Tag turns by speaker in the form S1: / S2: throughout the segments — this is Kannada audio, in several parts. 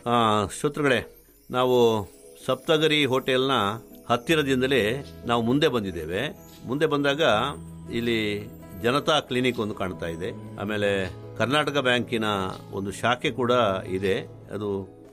S1: ಆ, ಶ್ರೋತೃಗಳೇ ನಾವು ಸಪ್ತಗರಿ ಹೋಟೆಲ್ನ ಹತ್ತಿರದಿಂದಲೇ ನಾವು ಮುಂದೆ ಬಂದಿದ್ದೇವೆ ಮುಂದೆ ಬಂದಾಗ ಇಲ್ಲಿ ಜನತಾ ಕ್ಲಿನಿಕ್ ಒಂದು ಕಾಣ್ತಾ ಇದೆ ಆಮೇಲೆ ಕರ್ನಾಟಕ ಬ್ಯಾಂಕಿನ ಒಂದು ಶಾಖೆ ಕೂಡ ಇದೆ ಅದು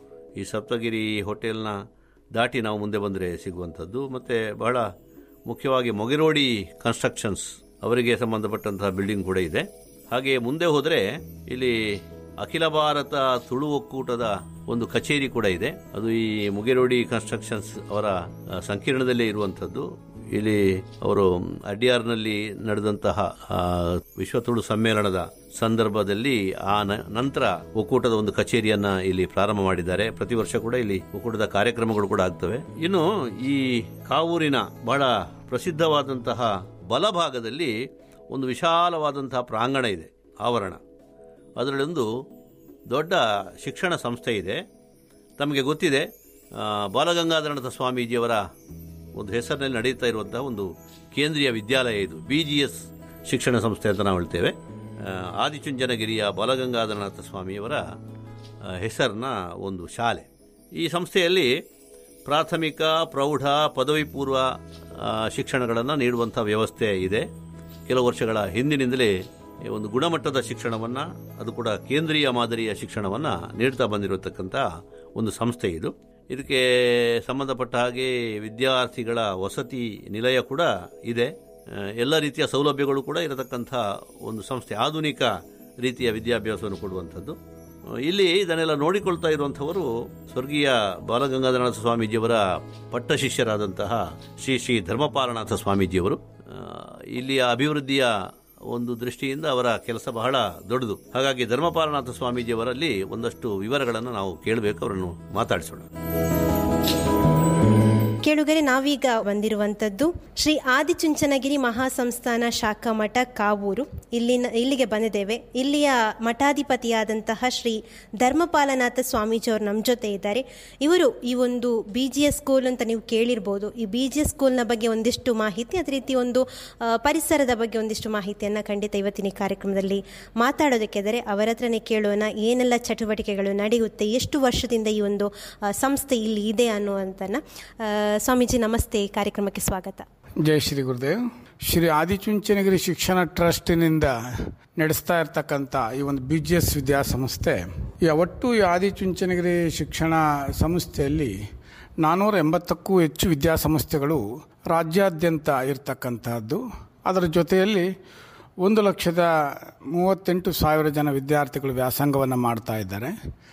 S1: ಈ ಸಪ್ತಗಿರಿ ಹೋಟೆಲ್ನ ದಾಟಿ ನಾವು ಮುಂದೆ ಬಂದರೆ ಸಿಗುವಂಥದ್ದು ಮತ್ತು ಬಹಳ ಮುಖ್ಯವಾಗಿ ಮೊಗಿರೋಡಿ ಕನ್ಸ್ಟ್ರಕ್ಷನ್ಸ್ ಅವರಿಗೆ ಸಂಬಂಧಪಟ್ಟಂತಹ ಬಿಲ್ಡಿಂಗ್ ಕೂಡ ಇದೆ ಹಾಗೆ ಮುಂದೆ ಹೋದರೆ ಇಲ್ಲಿ ಅಖಿಲ ಭಾರತ ತುಳು ಒಕ್ಕೂಟದ ಒಂದು ಕಚೇರಿ ಕೂಡ ಇದೆ ಅದು ಈ ಮುಗಿರೋಡಿ ಕನ್ಸ್ಟ್ರಕ್ಷನ್ಸ್ ಅವರ ಆ, ಸಂಕೀರ್ಣದಲ್ಲೇ ಇರುವಂಥದ್ದು ಇಲ್ಲಿ ಅವರು ಅಡ್ಯಾರ್ನಲ್ಲಿ ನಡೆದಂತಹ ಆ, ವಿಶ್ವ ತುಳು ಸಮ್ಮೇಳನದ ಸಂದರ್ಭದಲ್ಲಿ ಆ ನ- ನಂತರ ಒಕ್ಕೂಟದ ಒಂದು ಕಚೇರಿಯನ್ನ ಇಲ್ಲಿ ಪ್ರಾರಂಭ ಮಾಡಿದ್ದಾರೆ ಪ್ರತಿ ವರ್ಷ ಕೂಡ ಇಲ್ಲಿ ಒಕ್ಕೂಟದ ಕಾರ್ಯಕ್ರಮಗಳು ಕೂಡ ಆಗ್ತವೆ ಇನ್ನು ಈ ಕಾವೂರಿನ ಬಹಳ ಪ್ರಸಿದ್ಧವಾದಂತಹ ಬಲಭಾಗದಲ್ಲಿ ಒಂದು ವಿಶಾಲವಾದಂತಹ ಪ್ರಾಂಗಣ ಇದೆ ಆವರಣ ಅದರಲ್ಲೊಂದು ದೊಡ್ಡ ಶಿಕ್ಷಣ ಸಂಸ್ಥೆ ಇದೆ ತಮಗೆ ಗೊತ್ತಿದೆ ಆ, ಬಾಲಗಂಗಾಧರನಾಥ ಸ್ವಾಮೀಜಿಯವರ ಒಂದು ಹೆಸರಿನಲ್ಲಿ ನಡೆಯುತ್ತಾ ಇರುವಂತಹ ಒಂದು ಕೇಂದ್ರೀಯ ವಿದ್ಯಾಲಯ ಇದು ಬಿ ಜಿ ಎಸ್ ಶಿಕ್ಷಣ ಸಂಸ್ಥೆ ಅಂತ ನಾವು ಹೇಳ್ತೇವೆ ಆ, ಆದಿಚುಂಚನಗಿರಿಯ ಬಾಲಗಂಗಾಧರನಾಥ ಸ್ವಾಮಿಯವರ ಆ, ಹೆಸರಿನ ಒಂದು ಶಾಲೆ ಈ ಸಂಸ್ಥೆಯಲ್ಲಿ ಪ್ರಾಥಮಿಕ ಪ್ರೌಢ ಪದವಿ ಪೂರ್ವ ಶಿಕ್ಷಣಗಳನ್ನು ನೀಡುವಂಥ ವ್ಯವಸ್ಥೆ ಇದೆ ಕೆಲವು ವರ್ಷಗಳ ಹಿಂದಿನಿಂದಲೇ ಈ ಒಂದು ಗುಣಮಟ್ಟದ ಶಿಕ್ಷಣವನ್ನು ಅದು ಕೂಡ ಕೇಂದ್ರೀಯ ಮಾದರಿಯ ಶಿಕ್ಷಣವನ್ನು ನೀಡ್ತಾ ಬಂದಿರತಕ್ಕಂಥ ಒಂದು ಸಂಸ್ಥೆ ಇದು ಇದಕ್ಕೆ ಸಂಬಂಧಪಟ್ಟ ಹಾಗೆ ವಿದ್ಯಾರ್ಥಿಗಳ ವಸತಿ ನಿಲಯ ಕೂಡ ಇದೆ ಆ, ಎಲ್ಲ ರೀತಿಯ ಸೌಲಭ್ಯಗಳು ಕೂಡ ಇರತಕ್ಕಂಥ ಒಂದು ಸಂಸ್ಥೆ ಆಧುನಿಕ ರೀತಿಯ ವಿದ್ಯಾಭ್ಯಾಸವನ್ನು ಕೊಡುವಂಥದ್ದು ಆ, ಇಲ್ಲಿ ಇದನ್ನೆಲ್ಲ ನೋಡಿಕೊಳ್ತಾ ಇರುವಂಥವರು ಸ್ವರ್ಗೀಯ ಬಾಲಗಂಗಾಧರನಾಥ ಸ್ವಾಮೀಜಿಯವರ ಪಟ್ಟ ಶಿಷ್ಯರಾದಂತಹ ಶ್ರೀ ಶ್ರೀ ಧರ್ಮಪಾಲನಾಥ ಸ್ವಾಮೀಜಿಯವರು ಆ, ಇಲ್ಲಿಯ ಅಭಿವೃದ್ಧಿಯ ಒಂದು ದೃಷ್ಟಿಯಿಂದ ಅವರ ಕೆಲಸ ಬಹಳ ದೊಡ್ಡದು ಹಾಗಾಗಿ ಧರ್ಮಪಾಲನಾಥ ಸ್ವಾಮೀಜಿಯವರಲ್ಲಿ ಒಂದಷ್ಟು ವಿವರಗಳನ್ನು ನಾವು ಕೇಳಬೇಕು ಅವರನ್ನು ಮಾತಾಡಿಸೋಣ
S2: ಕೇಳುಗರೆ ನಾವೀಗ ಬಂದಿರುವಂತದ್ದು ಶ್ರೀ ಆದಿಚುಂಚನಗಿರಿ ಮಹಾಸಂಸ್ಥಾನ ಶಾಖಾ ಮಠ ಕಾವೂರು ಇಲ್ಲಿನ ಇಲ್ಲಿಗೆ ಬಂದಿದ್ದೇವೆ ಇಲ್ಲಿಯ ಮಠಾಧಿಪತಿಯಾದಂತಹ ಶ್ರೀ ಧರ್ಮಪಾಲನಾಥ ಸ್ವಾಮೀಜಿಯವರು ನಮ್ಮ ಜೊತೆ ಇದ್ದಾರೆ ಇವರು ಈ ಒಂದು ಬಿ ಜಿ ಎಸ್ ಸ್ಕೂಲ್ ಅಂತ ನೀವು ಕೇಳಿರ್ಬೋದು ಈ ಬಿ ಜಿ ಎಸ್ ಸ್ಕೂಲ್ನ ಬಗ್ಗೆ ಒಂದಿಷ್ಟು ಮಾಹಿತಿ ಅದೇ ರೀತಿ ಒಂದು ಆ, ಪರಿಸರದ ಬಗ್ಗೆ ಒಂದಿಷ್ಟು ಮಾಹಿತಿಯನ್ನು ಖಂಡಿತ ಇವತ್ತಿನ ಈ ಕಾರ್ಯಕ್ರಮದಲ್ಲಿ ಮಾತಾಡೋದಕ್ಕಿದ್ದಾರೆ ಅವರ ಹತ್ರನೇ ಕೇಳೋಣ ಏನೆಲ್ಲ ಚಟುವಟಿಕೆಗಳು ನಡೆಯುತ್ತೆ ಎಷ್ಟು ವರ್ಷದಿಂದ ಈ ಒಂದು ಆ, ಸಂಸ್ಥೆ ಇಲ್ಲಿ ಇದೆ ಅನ್ನುವಂತನ್ನ ಆ, ಸ್ವಾಮೀಜಿ ನಮಸ್ತೆ ಕಾರ್ಯಕ್ರಮಕ್ಕೆ ಸ್ವಾಗತ
S3: ಜೈ ಶ್ರೀ ಗುರುದೇವ್ ಶ್ರೀ ಆದಿಚುಂಚನಗಿರಿ ಶಿಕ್ಷಣ ಟ್ರಸ್ಟಿನಿಂದ ನಡೆಸ್ತಾ ಇರ್ತಕ್ಕಂಥ ಈ ಒಂದು ಬಿ ಜಿ ಎಸ್ ವಿದ್ಯಾಸಂಸ್ಥೆ ಈ ಒಟ್ಟು ಈ ಆದಿಚುಂಚನಗಿರಿ ಶಿಕ್ಷಣ ಸಂಸ್ಥೆಯಲ್ಲಿ ನಾನ್ನೂರ ಎಂಬತ್ತಕ್ಕೂ ಹೆಚ್ಚು ವಿದ್ಯಾಸಂಸ್ಥೆಗಳು ರಾಜ್ಯಾದ್ಯಂತ ಇರತಕ್ಕಂತಹದ್ದು ಅದರ ಜೊತೆಯಲ್ಲಿ ಒಂದು ಲಕ್ಷದ ಮೂವತ್ತೆಂಟು ಸಾವಿರ ಜನ ವಿದ್ಯಾರ್ಥಿಗಳು ವ್ಯಾಸಂಗವನ್ನು ಮಾಡ್ತಾ ಇದ್ದಾರೆ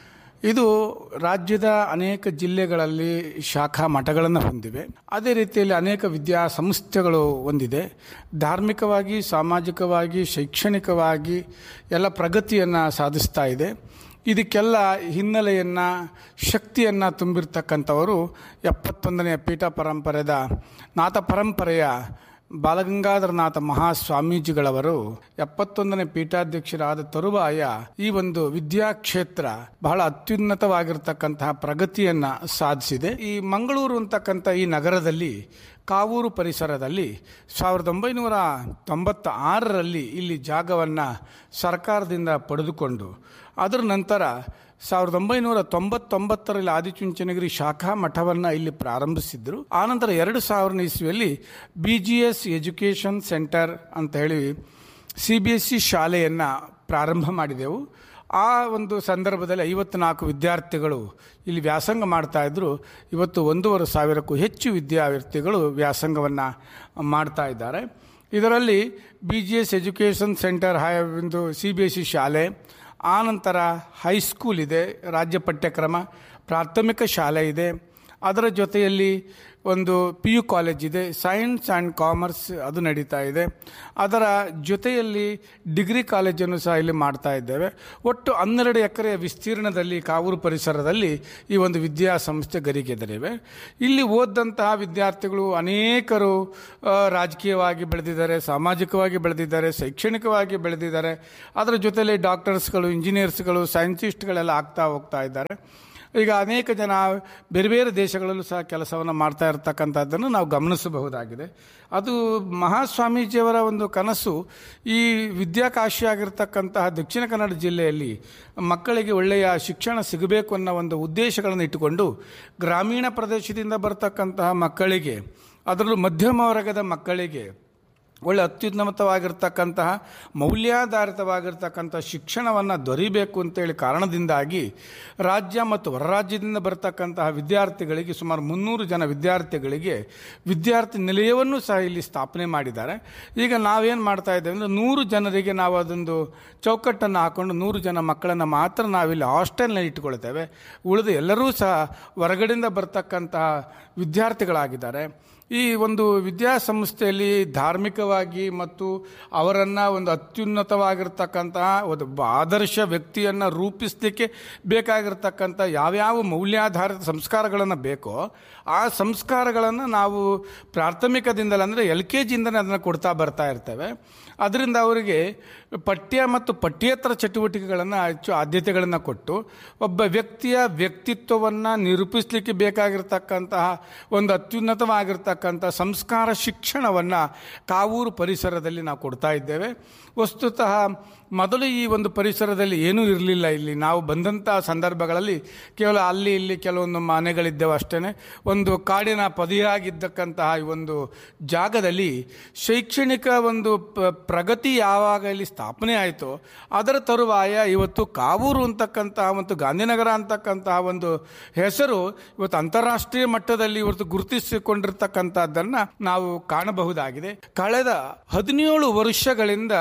S3: ಇದು ರಾಜ್ಯದ ಅನೇಕ ಜಿಲ್ಲೆಗಳಲ್ಲಿ ಶಾಖಾ ಮಠಗಳನ್ನು ಹೊಂದಿವೆ ಅದೇ ರೀತಿಯಲ್ಲಿ ಅನೇಕ ವಿದ್ಯಾಸಂಸ್ಥೆಗಳು ಹೊಂದಿದೆ ಧಾರ್ಮಿಕವಾಗಿ ಸಾಮಾಜಿಕವಾಗಿ ಶೈಕ್ಷಣಿಕವಾಗಿ ಎಲ್ಲ ಪ್ರಗತಿಯನ್ನು ಸಾಧಿಸ್ತಾ ಇದೆ ಇದಕ್ಕೆಲ್ಲ ಹಿನ್ನೆಲೆಯನ್ನು ಶಕ್ತಿಯನ್ನು ತುಂಬಿರ್ತಕ್ಕಂಥವರು ಎಪ್ಪತ್ತೊಂದನೆಯ ಪೀಠ ಪರಂಪರೆದ ನಾಥ ಪರಂಪರೆಯ ಬಾಲಗಂಗಾಧರನಾಥ ಮಹಾಸ್ವಾಮೀಜಿಗಳವರು ಎಪ್ಪತ್ತೊಂದನೇ ಪೀಠಾಧ್ಯಕ್ಷರಾದ ತರುವಾಯ ಈ ಒಂದು ವಿದ್ಯಾಕ್ಷೇತ್ರ ಬಹಳ ಅತ್ಯುನ್ನತವಾಗಿರ್ತಕ್ಕಂತಹ ಪ್ರಗತಿಯನ್ನ ಸಾಧಿಸಿದೆ ಈ ಮಂಗಳೂರು ಅಂತಕ್ಕಂಥ ಈ ನಗರದಲ್ಲಿ ಕಾವೂರು ಪರಿಸರದಲ್ಲಿ ಸಾವಿರದ ಒಂಬೈನೂರ ತೊಂಬತ್ತ ಆರರಲ್ಲಿ ಇಲ್ಲಿ ಜಾಗವನ್ನು ಸರ್ಕಾರದಿಂದ ಪಡೆದುಕೊಂಡು ಅದರ ನಂತರ ಸಾವಿರದ ಒಂಬೈನೂರ ತೊಂಬತ್ತೊಂಬತ್ತರಲ್ಲಿ ಆದಿಚುಂಚನಗಿರಿ ಶಾಖಾ ಮಠವನ್ನು ಇಲ್ಲಿ ಪ್ರಾರಂಭಿಸಿದ್ರು ಆನಂತರ ಎರಡು ಸಾವಿರ ಇಸ್ವಿಯಲ್ಲಿ B G S education centre ಅಂತ ಹೇಳಿ ಸಿ ಬಿ ಎಸ್ ಸಿ ಶಾಲೆಯನ್ನು ಪ್ರಾರಂಭ ಮಾಡಿದೆವು ಆ ಒಂದು ಸಂದರ್ಭದಲ್ಲಿ ಐವತ್ನಾಲ್ಕು ವಿದ್ಯಾರ್ಥಿಗಳು ಇಲ್ಲಿ ವ್ಯಾಸಂಗ ಮಾಡ್ತಾ ಇದ್ರು ಇವತ್ತು ಒಂದೂವರೆ ಸಾವಿರಕ್ಕೂ ಹೆಚ್ಚು ವಿದ್ಯಾರ್ಥಿಗಳು ವ್ಯಾಸಂಗವನ್ನು ಮಾಡ್ತಾ ಇದ್ದಾರೆ ಇದರಲ್ಲಿ B G S education centre ಹೈ ಒಂದು ಸಿ ಬಿ ಎಸ್ ಸಿ ಶಾಲೆ ಆನಂತರ ಹೈಸ್ಕೂಲ್ ಇದೆ ರಾಜ್ಯ ಪಠ್ಯಕ್ರಮ ಪ್ರಾಥಮಿಕ ಶಾಲೆ ಇದೆ ಅದರ ಜೊತೆಯಲ್ಲಿ ಒಂದು ಪಿ ಯು ಕಾಲೇಜ್ ಇದೆ ಸೈನ್ಸ್ ಆ್ಯಂಡ್ ಕಾಮರ್ಸ್ ಅದು ನಡೀತಾ ಇದೆ ಅದರ ಜೊತೆಯಲ್ಲಿ ಡಿಗ್ರಿ ಕಾಲೇಜನ್ನು ಸಹ ಇಲ್ಲಿ ಮಾಡ್ತಾ ಇದ್ದೇವೆ ಒಟ್ಟು ಹನ್ನೆರಡು ಎಕರೆಯ ವಿಸ್ತೀರ್ಣದಲ್ಲಿ ಕಾವೂರು ಪರಿಸರದಲ್ಲಿ ಈ ಒಂದು ವಿದ್ಯಾಸಂಸ್ಥೆ ಗರಿಗೆದರಿವೆ ಇಲ್ಲಿ ಓದಂತಹ ವಿದ್ಯಾರ್ಥಿಗಳು ಅನೇಕರು ಆ, ರಾಜಕೀಯವಾಗಿ ಬೆಳೆದಿದ್ದಾರೆ ಸಾಮಾಜಿಕವಾಗಿ ಬೆಳೆದಿದ್ದಾರೆ ಶೈಕ್ಷಣಿಕವಾಗಿ ಬೆಳೆದಿದ್ದಾರೆ ಅದರ ಜೊತೆಯಲ್ಲಿ ಡಾಕ್ಟರ್ಸ್ಗಳು ಇಂಜಿನಿಯರ್ಸ್ಗಳು ಸೈಂಟಿಸ್ಟ್ಗಳೆಲ್ಲ ಆಗ್ತಾ ಹೋಗ್ತಾ ಇದ್ದಾರೆ ಈಗ ಅನೇಕ ಜನ ಬೇರೆ ಬೇರೆ ದೇಶಗಳಲ್ಲೂ ಸಹ ಕೆಲಸವನ್ನು ಮಾಡ್ತಾ ಇರತಕ್ಕಂಥದ್ದನ್ನು ನಾವು ಗಮನಿಸಬಹುದಾಗಿದೆ ಅದು ಮಹಾಸ್ವಾಮೀಜಿಯವರ ಒಂದು ಕನಸು ಈ ವಿದ್ಯಾಕಾಶಿ ಆಗಿರ್ತಕ್ಕಂತಹ ದಕ್ಷಿಣ ಕನ್ನಡ ಜಿಲ್ಲೆಯಲ್ಲಿ ಮಕ್ಕಳಿಗೆ ಒಳ್ಳೆಯ ಶಿಕ್ಷಣ ಸಿಗಬೇಕು ಅನ್ನೋ ಒಂದು ಉದ್ದೇಶಗಳನ್ನು ಇಟ್ಟುಕೊಂಡು ಗ್ರಾಮೀಣ ಪ್ರದೇಶದಿಂದ ಬರ್ತಕ್ಕಂತಹ ಮಕ್ಕಳಿಗೆ ಅದರಲ್ಲೂ ಮಧ್ಯಮ ವರ್ಗದ ಮಕ್ಕಳಿಗೆ ಒಳ್ಳೆ ಅತ್ಯುನ್ನತವಾಗಿರ್ತಕ್ಕಂತಹ ಮೌಲ್ಯಾಧಾರಿತವಾಗಿರ್ತಕ್ಕಂಥ ಶಿಕ್ಷಣವನ್ನು ದೊರೀಬೇಕು ಅಂತೇಳಿ ಕಾರಣದಿಂದಾಗಿ ರಾಜ್ಯ ಮತ್ತು ಹೊರ ರಾಜ್ಯದಿಂದ ಬರ್ತಕ್ಕಂತಹ ವಿದ್ಯಾರ್ಥಿಗಳಿಗೆ ಸುಮಾರು ಮುನ್ನೂರು ಜನ ವಿದ್ಯಾರ್ಥಿಗಳಿಗೆ ವಿದ್ಯಾರ್ಥಿ ನಿಲಯವನ್ನು ಸಹ ಇಲ್ಲಿ ಸ್ಥಾಪನೆ ಮಾಡಿದ್ದಾರೆ ಈಗ ನಾವೇನು ಮಾಡ್ತಾ ಇದ್ದೇವೆ ಅಂದರೆ ನೂರು ಜನರಿಗೆ ನಾವು ಅದೊಂದು ಚೌಕಟ್ಟನ್ನು ಹಾಕೊಂಡು ನೂರು ಜನ ಮಕ್ಕಳನ್ನು ಮಾತ್ರ ನಾವಿಲ್ಲಿ ಹಾಸ್ಟೆಲ್ನಲ್ಲಿ ಇಟ್ಕೊಳ್ತೇವೆ ಉಳಿದ ಎಲ್ಲರೂ ಸಹ ಹೊರಗಡೆಯಿಂದ ಬರ್ತಕ್ಕಂತಹ ವಿದ್ಯಾರ್ಥಿಗಳಾಗಿದ್ದಾರೆ ಈ ಒಂದು ವಿದ್ಯಾಸಂಸ್ಥೆಯಲ್ಲಿ ಧಾರ್ಮಿಕವಾಗಿ ಮತ್ತು ಅವರನ್ನು ಒಂದು ಅತ್ಯುನ್ನತವಾಗಿರ್ತಕ್ಕಂತಹ ಒಂದು ಆದರ್ಶ ವ್ಯಕ್ತಿಯನ್ನು ರೂಪಿಸಲಿಕ್ಕೆ ಬೇಕಾಗಿರ್ತಕ್ಕಂಥ ಯಾವ್ಯಾವ ಮೌಲ್ಯಾಧಾರಿತ ಸಂಸ್ಕಾರಗಳನ್ನು ಬೇಕೋ ಆ ಸಂಸ್ಕಾರಗಳನ್ನು ನಾವು ಪ್ರಾಥಮಿಕದಿಂದಲೇ ಅಂದರೆ ಎಲ್ ಕೆ ಜಿಯಿಂದಲೇ ಅದನ್ನು ಕೊಡ್ತಾ ಬರ್ತಾ ಇರ್ತೇವೆ ಅದರಿಂದ ಅವರಿಗೆ ಪಠ್ಯ ಮತ್ತು ಪಠ್ಯೇತರ ಚಟುವಟಿಕೆಗಳನ್ನು ಹೆಚ್ಚು ಆದ್ಯತೆಗಳನ್ನು ಕೊಟ್ಟು ಒಬ್ಬ ವ್ಯಕ್ತಿಯ ವ್ಯಕ್ತಿತ್ವವನ್ನು ನಿರೂಪಿಸಲಿಕ್ಕೆ ಬೇಕಾಗಿರ್ತಕ್ಕಂತಹ ಒಂದು ಅತ್ಯುನ್ನತವಾಗಿರ್ತಕ್ಕಂಥ ಸಂಸ್ಕಾರ ಶಿಕ್ಷಣವನ್ನು ಕಾವೂರು ಪರಿಸರದಲ್ಲಿ ನಾವು ಕೊಡ್ತಾ ಇದ್ದೇವೆ ವಸ್ತುತಃ ಮೊದಲು ಈ ಒಂದು ಪರಿಸರದಲ್ಲಿ ಏನೂ ಇರಲಿಲ್ಲ ಇಲ್ಲಿ ನಾವು ಬಂದಂಥ ಸಂದರ್ಭಗಳಲ್ಲಿ ಕೇವಲ ಅಲ್ಲಿ ಇಲ್ಲಿ ಕೆಲವೊಂದು ಮನೆಗಳಿದ್ದೆವು ಅಷ್ಟೇ ಒಂದು ಕಾಡಿನ ಪದಿಯಾಗಿದ್ದಕ್ಕಂತಹ ಈ ಒಂದು ಜಾಗದಲ್ಲಿ ಶೈಕ್ಷಣಿಕ ಒಂದು ಪ- ಪ್ರಗತಿ ಯಾವಾಗ ಇಲ್ಲಿ ಸ್ಥಾಪನೆ ಆಯಿತೋ ಅದರ ತರುವಾಯ ಇವತ್ತು ಕಾವೂರು ಅಂತಕ್ಕಂತಹ ಮತ್ತು ಗಾಂಧಿನಗರ ಅಂತಕ್ಕಂತಹ ಒಂದು ಹೆಸರು ಇವತ್ತು ಅಂತಾರಾಷ್ಟ್ರೀಯ ಮಟ್ಟದಲ್ಲಿ ಇವತ್ತು ಗುರುತಿಸಿಕೊಂಡಿರ್ತಕ್ಕಂಥದ್ದನ್ನು ನಾವು ಕಾಣಬಹುದಾಗಿದೆ ಕಳೆದ ಹದಿನೇಳು ವರ್ಷಗಳಿಂದ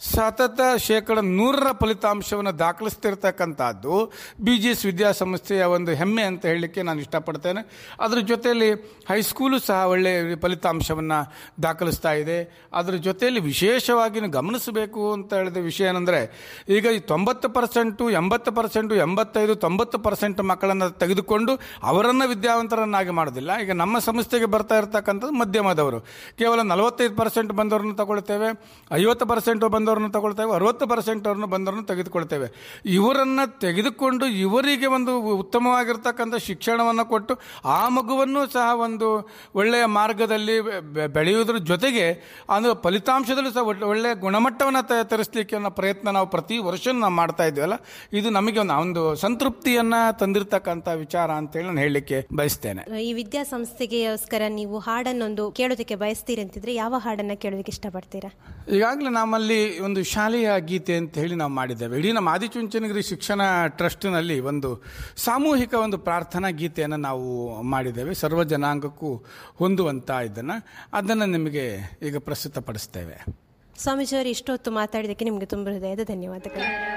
S3: ಸತತ ಶೇಕಡ ನೂರರ ಫಲಿತಾಂಶವನ್ನು ದಾಖಲಿಸ್ತಿರ್ತಕ್ಕಂಥದ್ದು ಬಿ ಜಿ ಎಸ್ ವಿದ್ಯಾಸಂಸ್ಥೆಯ ಒಂದು ಹೆಮ್ಮೆ ಅಂತ ಹೇಳಲಿಕ್ಕೆ ನಾನು ಇಷ್ಟಪಡ್ತೇನೆ ಅದರ ಜೊತೆಯಲ್ಲಿ ಹೈಸ್ಕೂಲು ಸಹ ಒಳ್ಳೆಯ ಫಲಿತಾಂಶವನ್ನು ದಾಖಲಿಸ್ತಾ ಇದೆ ಅದರ ಜೊತೆಯಲ್ಲಿ ವಿಶೇಷವಾಗಿ ನೀವು ಗಮನಿಸಬೇಕು ಅಂತ ಹೇಳಿದ ವಿಷಯ ಏನಂದರೆ ಈಗ ಈ ತೊಂಬತ್ತು ಪರ್ಸೆಂಟು ಎಂಬತ್ತು ಪರ್ಸೆಂಟು ಎಂಬತ್ತೈದು ತೊಂಬತ್ತು ಪರ್ಸೆಂಟ್ ಮಕ್ಕಳನ್ನು ತೆಗೆದುಕೊಂಡು ಅವರನ್ನು ವಿದ್ಯಾವಂತರನ್ನಾಗಿ ಮಾಡೋದಿಲ್ಲ ಈಗ ನಮ್ಮ ಸಂಸ್ಥೆಗೆ ಬರ್ತಾ ಇರತಕ್ಕಂಥದ್ದು ಮಧ್ಯಮದವರು ಕೇವಲ ನಲವತ್ತೈದು ಪರ್ಸೆಂಟ್ ಬಂದವ್ರನ್ನ ತಗೊಳ್ತೇವೆ ಐವತ್ತು ಪರ್ಸೆಂಟ್ ಬಂದವ್ರನ್ನ ತಗೊಳ್ತೇವೆ ಅರವತ್ತು ಪರ್ಸೆಂಟ್ ಅವ್ರನ್ನ ಬಂದವ್ರನ್ನ ತೆಗೆದುಕೊಳ್ತೇವೆ ಇವರನ್ನು ತೆಗೆದುಕೊಂಡು ಇವರಿಗೆ ಒಂದು ಉತ್ತಮವಾಗಿರ್ತಕ್ಕಂಥ ಶಿಕ್ಷಣವನ್ನು ಕೊಟ್ಟು ಆ ಮಗುವನ್ನು ಸಹ ಒಂದು ಒಳ್ಳೆಯ ಮಾರ್ಗದಲ್ಲಿ ಬೆ- ಬೆಳೆಯುವುದರ ಜೊತೆಗೆ ಅದು ಫಲಿತಾಂಶದಲ್ಲೂ ಸಹ ಒಳ್ಳೆ- ಒಳ್ಳೆಯ ಗುಣಮಟ್ಟವನ್ನು ತ- ತರಿಸಲಿಕ್ಕೆ ಅನ್ನೋ ಪ್ರಯತ್ನ ನಾವು ಪ್ರತಿ ವರ್ಷ ನಾವು ಮಾಡ್ತಾ ಇದ್ದೀವಲ್ಲ ಇದು ನಮಗೆ ಒಂದು ಒಂದು ಸಂತೃಪ್ತಿಯನ್ನು ತಂದಿರತಕ್ಕಂಥ ವಿಚಾರ ಅಂತೇಳಿ ನಾನು ಹೇಳಲಿಕ್ಕೆ ಬಯಸ್ತೇನೆ
S2: ಈ ವಿದ್ಯಾಸಂಸ್ಥೆಗೋಸ್ಕರ ನೀವು ಹಾಡನ್ನೊಂದು ಕೇಳೋದಕ್ಕೆ ಬಯಸ್ತೀರಿ ಅಂತಿದ್ರೆ ಯಾವ ಹಾಡನ್ನ ಕೇಳೋದಕ್ಕೆ ಇಷ್ಟಪಡ್ತೀರಾ
S3: ಈಗಾಗಲೇ ನಮ್ಮಲ್ಲಿ ಒಂದು ಶಾಲೆಯ ಗೀತೆ ಅಂತ ಹೇಳಿ ನಾವು ಮಾಡಿದ್ದೇವೆ ಇಡೀ ನಮ್ಮ ಆದಿಚುಂಚನಗಿರಿ ಶಿಕ್ಷಣ ಟ್ರಸ್ಟ್ನಲ್ಲಿ ಒಂದು ಸಾಮೂಹಿಕ ಒಂದು ಪ್ರಾರ್ಥನಾ ಗೀತೆಯನ್ನು ನಾವು ಮಾಡಿದ್ದೇವೆ ಸರ್ವ ಜನಾಂಗಕ್ಕೂ ಹೊಂದುವಂಥ ಇದನ್ನು ಅದನ್ನು ನಿಮಗೆ ಈಗ ಪ್ರಸ್ತುತಪಡಿಸ್ತೇವೆ
S2: ಸ್ವಾಮೀಜಿಯವರು ಇಷ್ಟೊತ್ತು ಮಾತಾಡಿದ್ದಕ್ಕೆ ನಿಮಗೆ ತುಂಬ ಹೃದಯದ ಧನ್ಯವಾದಗಳು